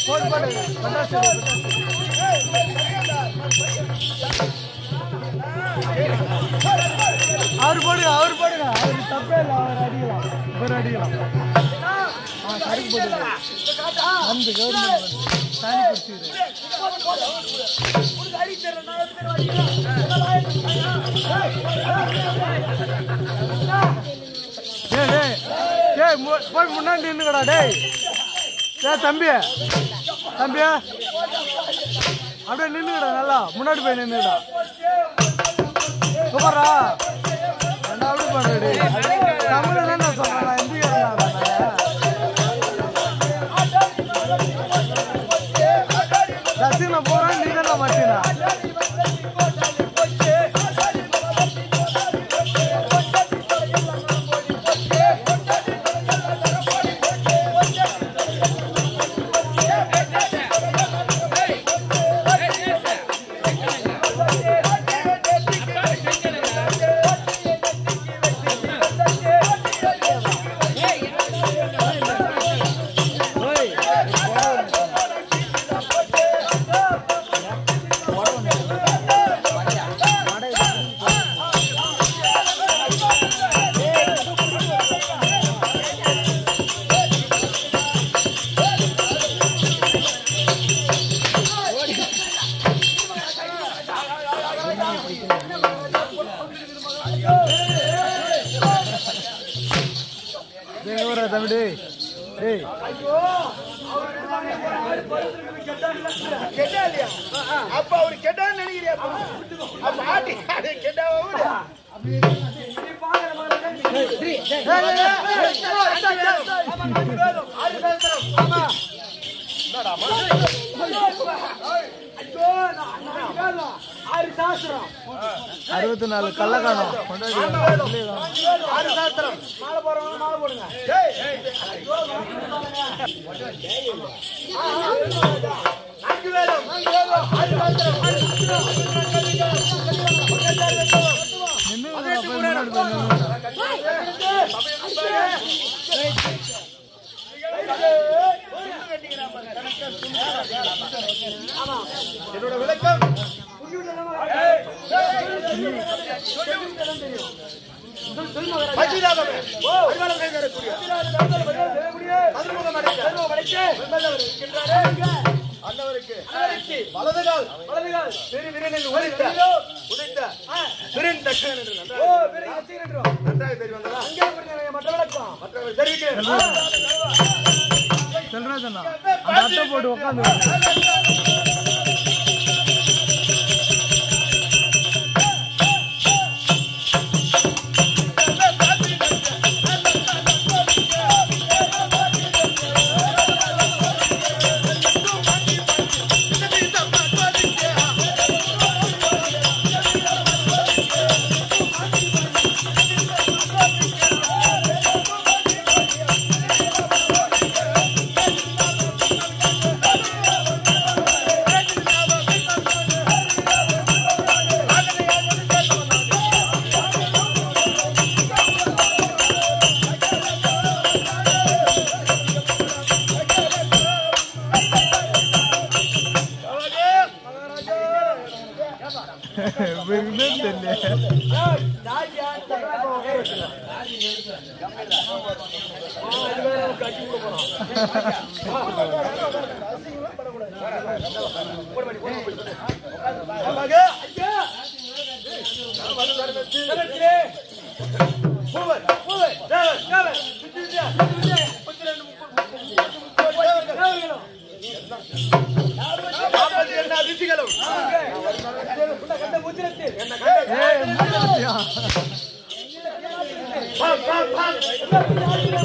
போடு போடு பட்டாசு அவர் போடுங்க அவர் போடுங்க அவர் தப்பே இல்லை அவர் அடிக்கலாம் இவர் அடிக்கலாம் ஆ கடைக்கு போடுங்க வந்து கவர்மெண்ட் தனி குடிச்சிரு டேய் டேய் டேய் மு- போய் முன்னாடி நின்னுக்கடா டேய் டேய் தம்பி தம்பி அப்படியே நின்னுக்கடா நல்லா முன்னாடி போய் நின்னுடா சூப்பரா என்ன அப்படி பண்ற டேய் தமிழ் தானே சொல்றேன் நான் இந்தியா ரசிகனை போறேன் நீ தானே மாட்டீனா டேய் ஊரா தம்பி டேய் டேய் கெட்டா இல்லையா அப்ப அவரு கெட்டான்னு நினைக்கிறியா அப்ப? அப்ப ஆட்டி அது கெட்டாவா விடு. அறுபத்தி நாலு கள்ளக்கானம் ஆறு சாஸ்திரம் மாலை போடுறவங்க மாலை போடுங்க நான்கு வேதம் ஆறு சாஸ்திரம் என்னோட விளக்கம் பஞ்சிதாபமே. அறிவாளம் கைதரக்கூடிய. மதுரமுகம் அடைந்த. வெண்பல்லவர் இருக்கின்றாரே. அன்னவருக்கு வலதுகால் பெரு விரலில் உதைத்த உதைத்த விரன் தட்சணன் என்று நன்றாக நன்றாக தெரிய வந்ததா மற்றவர்கள் தெரிவிக்கிறேன் செல்றாஜண்ணா அந்த அட்டை போட்டு உட்காந்து தெரியல என்ன அதிர்ச்சிகளும் ஏய் மூஞ்சியா பாம், பாம், பாம்.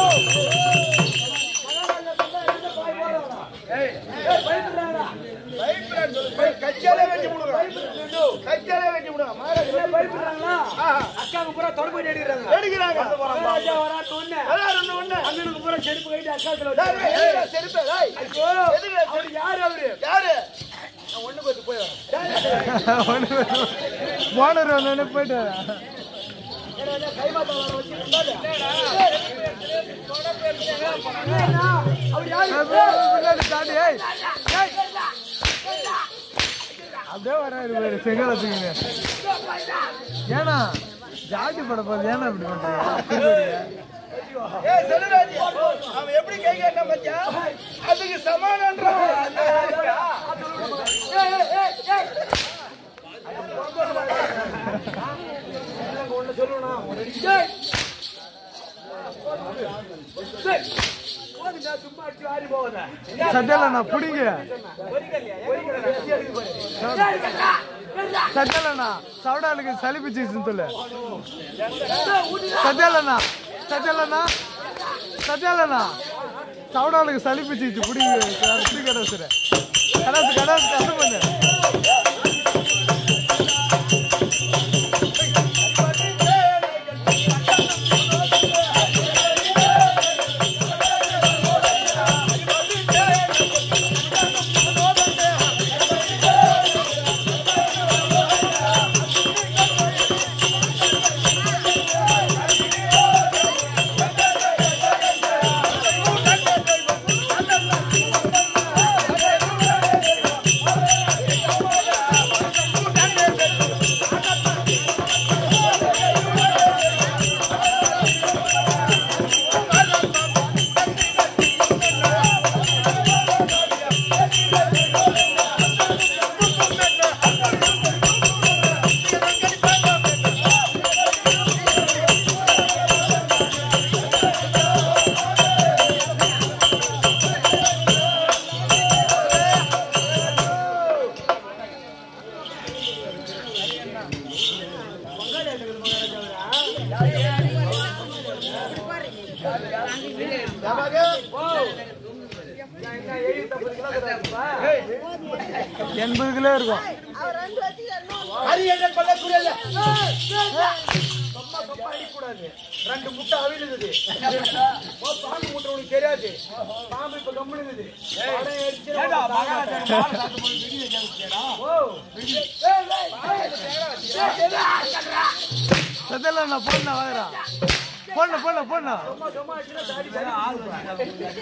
பயப்படுறான்னு சொல்லு. பய- கையாலே வெட்டி விடுங்க. கையாலே வெட்டி விடுங்க. மகாராஜா. ஆஹா. எடுக்கிறாங்க. அதான் ரெண்டு ஒண்ணு. டேய், டேய், எதுக்குடா செருப்பு? டேய். எதுக்குடா செருப்பு? யாரு? நான் ஒண்ணு பத்து போய் வரேன். ஓனர் வந்தோடனே போயிட்டு வரேன். ஏய், பின்னாடி தாண்டி, ஏய். அப்படியே வராரு பாரு செங்கலத்துக்கு ஏன்னா ஜாதி பட போது ஏன்னா இப்படி பண்றீங்க ஏய் செல்வராஜ் அவன் எப்படி கை கேட்டான் பாத்தியா அதுக்கு சமானன்றான் ஒண்ணு சொல்லணும் சும்மா அடிச்சு வாரி போவதா சத்தியால நான் பிடிங்க சத்தியாலண்ணா சவுடாலுக்கு சளி பிடிச்சிச்சுன்னு சொல்லு சத்தியாலண்ணா சத்தியாலண்ணா சத்தியாலண்ணா சவுடாலுக்கு சளி பிடிச்சிச்சு பிடிங்க பிடி கடாசு கடாசு கடாசு கஷ்டம் பண்ணு எண்பது கிலோ இருக்கும் ஹரி என்ன சொல்லக்கூடியது சும்மா சும்மா அடிக்கூடாது ரெண்டு முட்டை அவிழுது ஓ பாம்பு முட்டை உனக்கு தெரியாது பாம்பு இப்ப கம்முனுது படம் அடிச்சு ஓ சத்தியாலண்ணா போடணும் வாங்குறா போடணும் போடணும் போடணும் சும்மா சும்மா அடிச்சுனா தாடி தாடி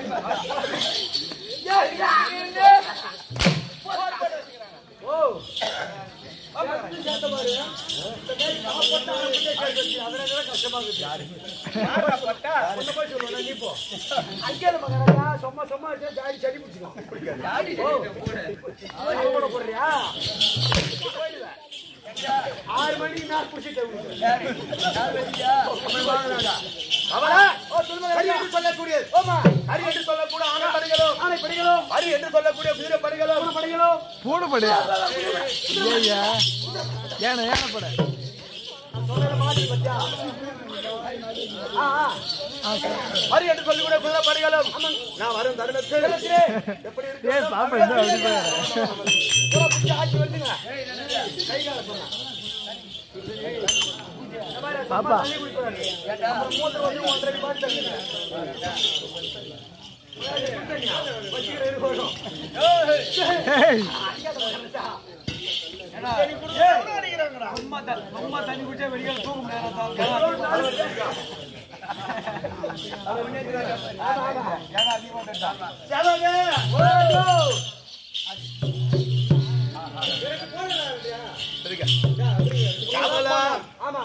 ஓ சேர்த்து சேர்த்த பாரு இந்த மாதிரி சாப்பிட்டா அவனுக்கே கேட்குது. அதனால கஷ்டமா இருக்குது. ஒண்ணு போய் சொல்லு, நீ போ. அங்கே நம்ம கணக்கா, சும்மா சும்மா அடிச்சா தாடி சளி பிடிச்சுக்கும். ஓ. அது கூட போடுறியா? போயிடுவேன். ஆறு மணிக்கு நான் பிடிச்சிட்டேன் அவரா? ஓ, சொல்லுங்க, ஹரி என்று சொல்லக்கூடியது ஓமா. ஹரி என்று சொல்லக்கூட ஆன படைகளும் ஆனை படிகளோ ஹரி என்று சொல்லக்கூடிய வீர படைகளும் படிகளோ பூடு படையா ஐயா ஏன ஏன பட ஹரி என்று சொல்லக்கூடிய குதிரை படைகளும் நான் வரும் தருணத்தில் எப்படி இருக்கு ஏ பாப்பா என்ன அப்படி பாரு பாப்பா ஏய் காவலா ஆமா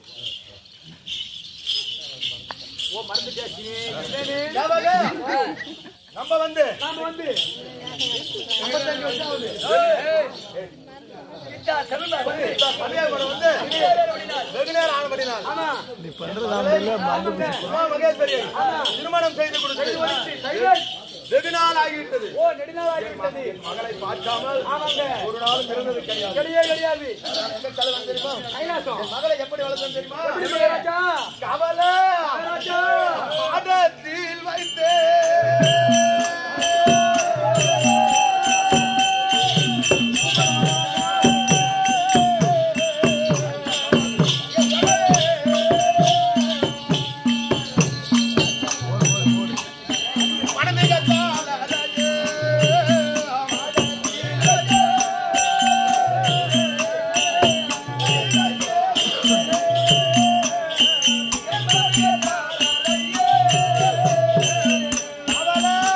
ஓ மறந்துட்டாச்சு நம்ம வந்து நாம வந்து பணியாளர் வந்து வெகு நேரம் ஆனபடினால் ஆமா நீ பண்றது ஆம்பளை மறந்து போச்சு. உமா மகேஸ்வரி திருமணம் செய்து கொடுத்து சைலண்ட் வெகு நாள் ஆகிவிட்டது ஓ நெடுநாள் ஆகிவிட்டது மகளை பார்க்காமல் ஆமாங்க ஒரு நாளும் பிறந்தது கிடையாது கிடையவே கிடையாது எங்கள் தலைவன் தெரியுமா கைலாசம் என் மகளை எப்படி வளர்த்தேன் தெரியுமா எப்படி மகாராஜா? கவலை மகாராஜா பாதத்தில் வைத்தே கவலை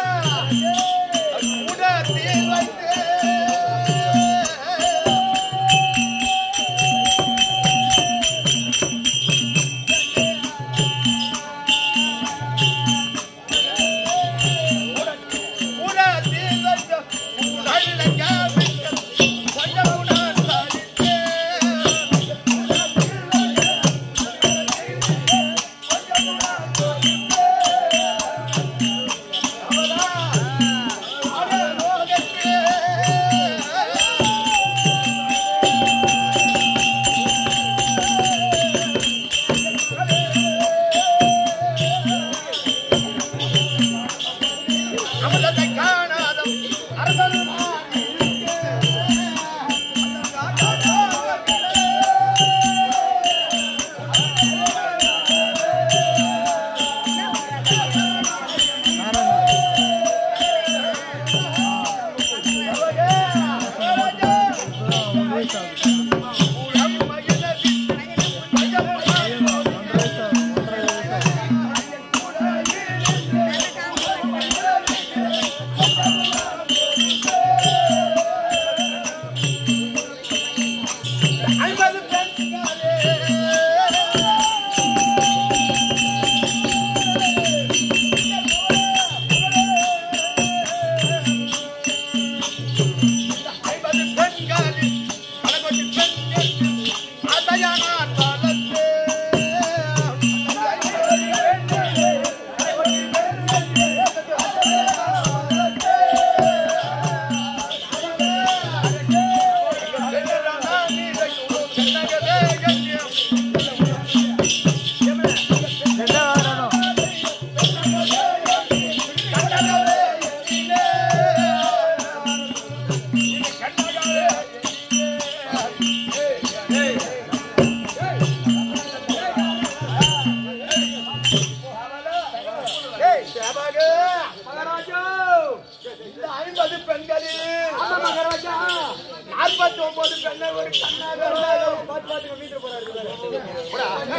காணாதம் அரசனுமாய் ஐம்பது பெண்களே ஐம்பது பெண்களில் பல கோடி பெண்கள் அதையானான் வளர்த்தே. ஏய், சேவகே, மகாராஜா, இந்த ஐம்பது பெண்களில் நாற்பத்தி ஒன்பது பெண்ணை ஒரு கண்ணாக பார்த்து பார்த்து வீட்டுக்கு போறாரு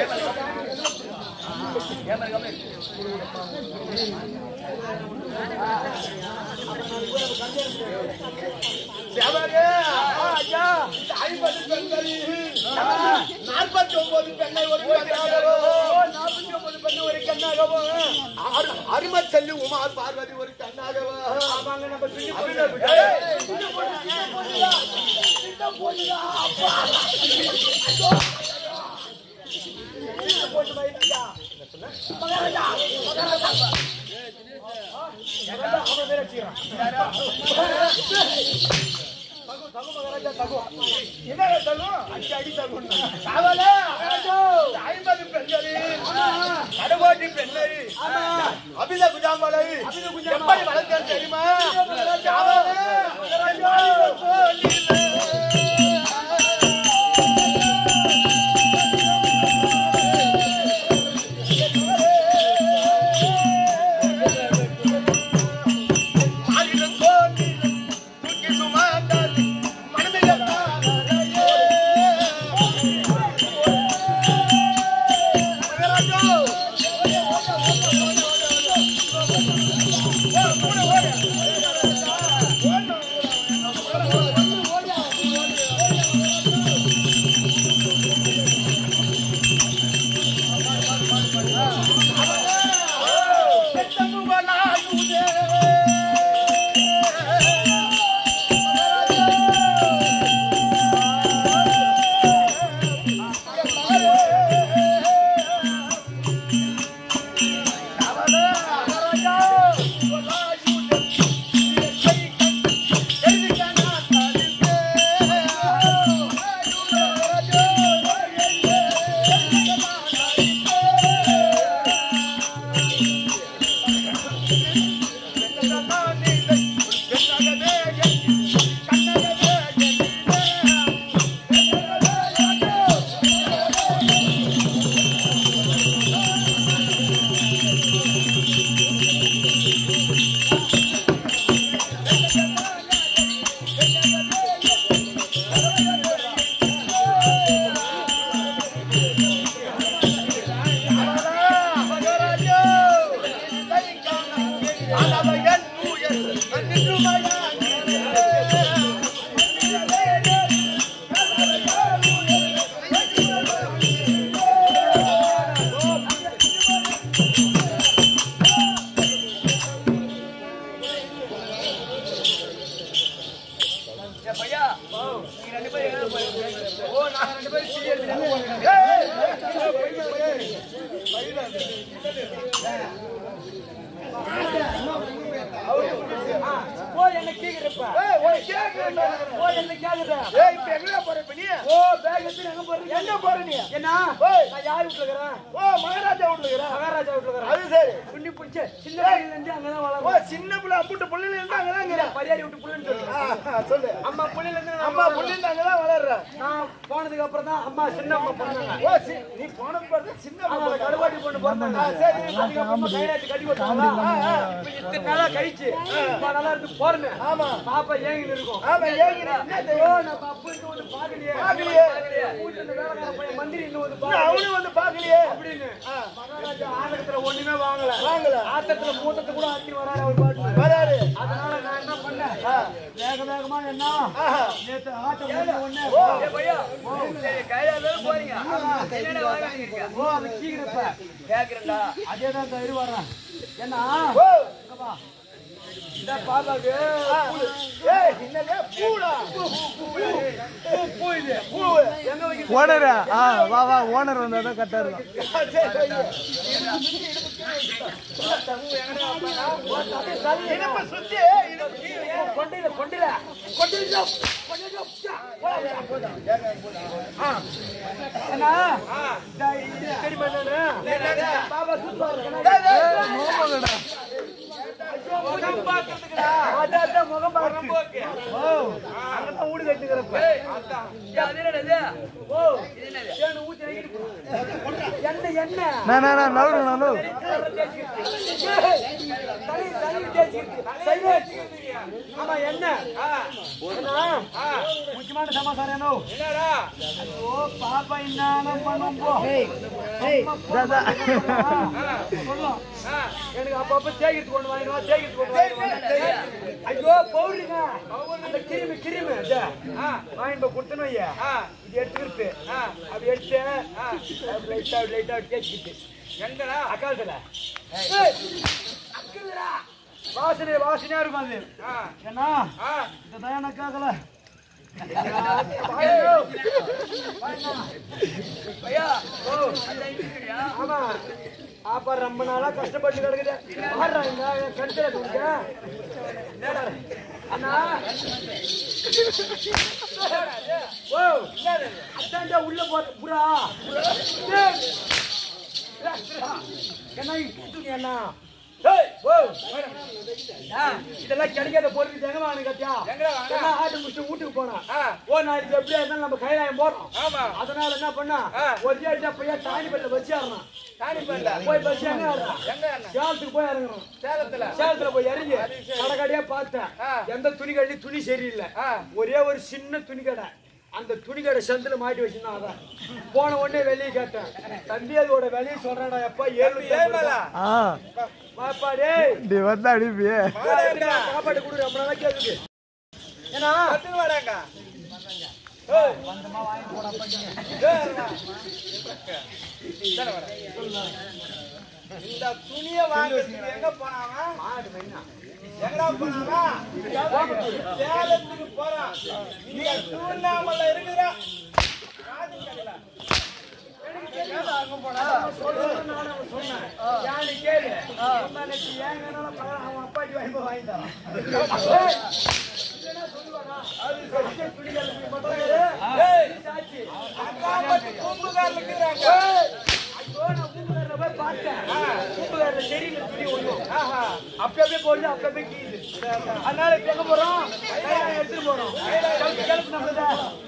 சேவகே, ஐயா, இந்த ஐம்பது பெண்களில் நாற்பத்தி ஒன்பது பெண்ணை ஒரு கண்ணாகவோ நாற்பத்தி ஒன்பது பெண்ணை ஒரு கண்ணாகவோ அரு- அருமை செல்லு உமா பார்வதி ஒரு கண்ணாகவோ ஆமாங்க நம்ம சொல்லி ஐம்பது பெண்களில் கடவோட்டி பெண்ணை அபித குஜாம்பலை எப்படி வளர்த்தேன் தெரியுமா காவலே, போலிலே. ஆயிரம் கோடியில் தூக்கி சுமந்தால் மனதில் தாரையே. மகாராஜா ஓ என்னை கேக்குறப்ப ஏய், உனக்கு கேக்குறேன்டா. ஓ என்ன கேக்குற ஏய், இப்ப எங்கடா போற இப்ப நீ? ஓ பேக் எடுத்து எங்க போறீங்க எங்க போற நீ? என்ன ஓய். நான் யார் வீட்டுல இருக்கிறேன் ஓ, மகாராஜா வீட்டுல இருக்கிற. மகாராஜா வீட்டுல இருக்கிறேன் அது சரி. புண்ணி பிடிச்ச சின்ன பிள்ளைல இருந்து அங்கதான் ஓ, வளர்றேன் சின்ன பிள்ளை, அம்புட்டு புள்ளையில இருந்து அங்கதான் இருக்கிற. பரியாரி விட்டு புள்ளைன்னு சொல்லு ஆ, ஆ, சொல்லு. அம்மா புள்ளைல இருந்து நான் அம்மா வளர்றேன். புள்ளையில இருந்து அங்கதான் வளர்ற. நான் போனதுக்கு அப்புறம் தான் அம்மா சின்ன அம்மா பண்ணாங்க ஓ, சி- நீ போன பிறகு சின்ன ஆமா, பிள்ளை. கருவாட்டி பொண்ணு பிறந்தாங்க. ஆ, சரி. அதுக்கப்புறமா கைராசி கட்டி கொடுத்தாங்களா? ஆ, ஆ. இப்ப இத்தனை நாளா கழிச்சு, இப்ப நல்லா இருந்து போறேன்னு. ஆமா. பாப்பா ஏங்கின்னு இருக்கும். ஆமா, ஏங்கின்னு என்ன தெரியும்? ஐயோ, நம்ம அப்பா இன்னும் வந்து பார்க்கலையே. பார்க்கலையே. வீட்டுல இந்த வேலைக்கார பையன் மந்திரி இன்னும் வந்து இன்னும் பார்க்கலையே. அவனும் வந்து பாக்கலையே அப்படின்னு. மகாராஜா ஆதரத்துல ஒண்ணுமே வாங்கல. வாங்கல. ஆத்தத்துல மூத்தத்தை கூட ஆட்டி வராரு அவர் பாட்டுல. வராரு அதனால நான் என்ன பண்ணேன் வேக வேகமா என்ன ஆஹா. நேத்து ஆட்டம் முடிஞ்ச உடனே ஓ. ஓ அது கீழப்ப அதேதான் இந்த இரு வர்றேன் என்ன ஓ, இங்க வா. இந்த பாப்பாக்கு பூ. ஏய், என்னது? பூடா. பூ, பூ இது பூ. எங்க வைக்க ஓனரா ஆ வா வா ஓனர் வந்தா தான் கரெக்டா இருக்கும் ஆ, சரி, சரி. இடுப்பு சுத்தி, இடுப்பு கீழே. கொண்டில கொண்டில கொண்டில என்ன இந்த இது தெரியுமா என்னன்னு? பாபா சூப்பரா டேய், டேய், இருக்கா? முகம் பார்க்கறதுக்குடா. அதான், அதான் முகம் பார்க்கு. ஓ, அங்கதான் வீடு கட்டுக்கிறப்ப. ஓ, தேனு ஊத்தி வைக்கிட்டு போ. எண்ணெய், எண்ணெய். நான் நான் நவரு நானு தலை, தலை தேய்ச்சிக்கிட்டு. சைலண்ட். ஆமா, எண்ணெய். என்ன? முக்கியமான சமாச்சாரம் என்ன? ஐயோ, பாப்பா என்ன பண்ணும் போ. தாதா சொல்லும். எனக்கு அப்பப்ப தேய்க்கிறது கொண்டு வாங்கிட்டு வா, தேய்க்கிறது கொண்டு வாங்கிட்டு வா. ஐயோ, பவுடருங்க. அந்த கிருமி, கிருமி, இது. வாங்கிட்டு போய் கொடுத்தேன்னு வைய. இது எடுத்துக்கிட்டு, அப்படி எடுத்து, அப்படி லைட்டா, அப்படி லைட்டா அப்படி தேய்ச்சிக்கிட்டு. அக்காலத்துல. ஏய், அக்கல்லுடா. வாசனை வாசனையா இருக்கும் அது ஏன்னா இந்த தயானக்காகல ஆமா அப்ப ரொம்ப நாளா கஷ்டப்பட்டு கிடக்குது பாடுறா இங்க கடுத்துல கொடுக்க அண்ணா ஓ அத்தாண்டா உள்ள போற புறா ஏய், என்ன இது அண்ணா ஏய், ஓ, ஆ, இதெல்லாம் கிடைக்காத பொருள் எங்க வாங்க கத்தியா எல்லாம் ஆட்டு முடிச்சு வீட்டுக்கு போனா ஓ நாளைக்கு எப்படியா இருந்தாலும் நம்ம கைலாயம் போறோம் அதனால என்ன பண்ணா ஒரு அடியா போய் தானிப்பல்ல வச்சு ஏறணும் போய் பஸ் எங்க ஏறணும் சேலத்துக்கு போய் இறங்கணும் சேலத்துல போய் இறங்கி கடைக்கடையா பார்த்தேன் எந்த துணி கடையிலும் துணி சரியில்லை ஒரே ஒரு சின்ன துணி கடை அந்த துணி கடை சந்தில மாட்டி வச்சிருந்தான் அதான் போன உடனே வெளியே கேட்டேன் தம்பி அதோட வெளியே சொல்றேன்டா எப்பா ஏழு ஆ பாப்பா டேய் டி வந்தா அடிப்பியே சாப்பாடு கொடு ரொம்ப நாளா கேக்குது ஏன்னா இந்த துணியை வாங்குறதுக்கு எங்க போனாவா எங்கடா போனாவா சேலத்துக்கு போறான் நீ திருவண்ணாமலை இருக்கிற சொல்றேன் நானும் அவன் சொன்னேன் யாரு கேளு சொன்னா நெத்தி ஏன் வேணாலும் பரவாயில்ல, அவன் அப்பாட்டி வாங்கி போய் வாங்கி தரான் ஏய், இல்லைன்னா சொல்லுவானா? அது சத்திய துணிகள் இப்படி பண்றாரு. ஏய், சாட்சி. பூம்புகார்ல இருக்கிறாங்க ஏய், ஐயோ, நான் பூம்புகார்ல போய் பார்த்தேன். பூம்புகார்ல சரியில்லை துணி ஒண்ணும். அப்படி அப்படியே போடுது, அப்படி அப்படியே கீயுது. அதனால இப்ப எங்க போறோம் கைலாயம் எடுத்துட்டு போறோம் கிளம்பு, கிளம்பு நம்மளத.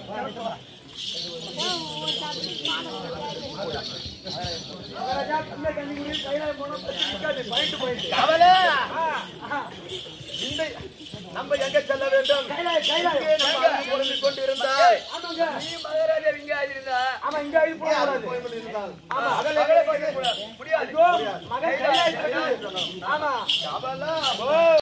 மகாராஜா, பிள்ளை கண்ணி குடி, கைலாயம் போனோம், நிக்காது, point, point. கவலை ஆ, இந்த நம்ம எங்க செல்ல வேண்டும் கைலாயம், கைலாயம். இங்கே நம்ம அன்பு பொருந்திக் கொண்டிருந்தால் ஆமாங்க. நீ மகாராஜா இங்க ஆயிருந்தா ஆமா, இங்க ஆகி போகக்கூடாது. ஆமா. அகல அகல முடியாது ஐயோ, மகன் கைலாயத்துல இருக்குது. ஆமா கவலை